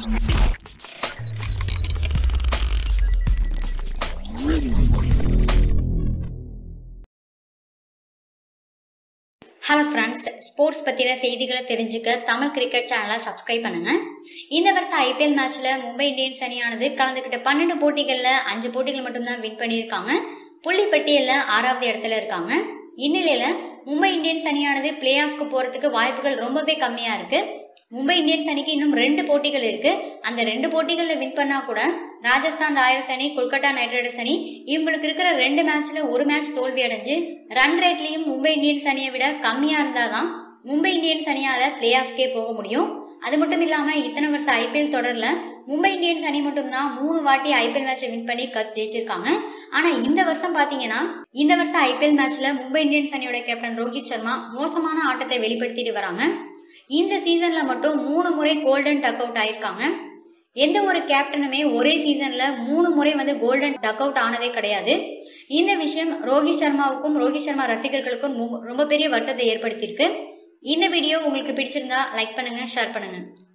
hello friends sports பற்றின செய்திகளை தெரிஞ்சுக்க தமிழ் கிரிக்கெட் சேனலை சப்ஸ்கிரைப் பண்ணுங்க இந்த வருஷம் ஐபிஎல் மேட்ச்ல மும்பை இந்தியன்ஸ் அணியானது கலந்துக்கிட்ட பன்னெண்டு போட்டிகளில் அஞ்சு போட்டிகள் மட்டும்தான் வின் பண்ணியிருக்காங்க புள்ளி பட்டியலில் ஆறாவது இடத்துல இருக்காங்க இந்நிலையில மும்பை இந்தியன்ஸ் அணியானது பிளே ஆஃப்க்கு போறதுக்கு வாய்ப்புகள் ரொம்பவே கம்மியா இருக்கு மும்பை இந்தியன்ஸ் அணிக்கு இன்னும் ரெண்டு போட்டிகள் இருக்கு அந்த ரெண்டு போட்டிகளில் வின் பண்ணா கூட ராஜஸ்தான் ராயல்ஸ் அணி கொல்கத்தா நைட் ரைடர்ஸ் அணி இவங்களுக்கு இருக்கிற ரெண்டு மேட்ச்ல ஒரு மேட்ச் தோல்வி அடைஞ்சு ரன் ரேட்லயும் மும்பை இந்தியன்ஸ் அணியை விட கம்மியா இருந்தாதான் மும்பை இந்தியன்ஸ் அணியால பிளே ஆஃப்கே போக முடியும் அது மட்டும் இல்லாம இத்தனை வருஷம் ஐபிஎல் தொடர்ல மும்பை இந்தியன்ஸ் அணி மட்டும்தான் மூணு வாட்டி ஐபிஎல் மேட்சை வின் பண்ணி கப் ஜெயிச்சிருக்காங்க ஆனா இந்த வருஷம் பாத்தீங்கன்னா இந்த வருஷம் ஐபிஎல் மேட்ச்ல மும்பை இந்தியன்ஸ் அணியோட கேப்டன் ரோஹித் சர்மா மோசமான ஆட்டத்தை வெளிப்படுத்திட்டு வராங்க இந்த சீசன்ல மட்டும் மூணு முறை கோல்டன் டக் அவுட் ஆயிருக்காங்க எந்த ஒரு கேப்டனுமே ஒரே சீசன்ல மூணு முறை வந்து கோல்டன் டக் அவுட் ஆனதே கிடையாது இந்த விஷயம் ரோஹித் சர்மாவுக்கும் ரோஹித் சர்மா ரசிகர்களுக்கும் ரொம்ப- ரொம்ப பெரிய வருத்தத்தை ஏற்படுத்தியிருக்கு இந்த வீடியோ உங்களுக்கு பிடிச்சிருந்தா லைக் பண்ணுங்க ஷேர் பண்ணுங்க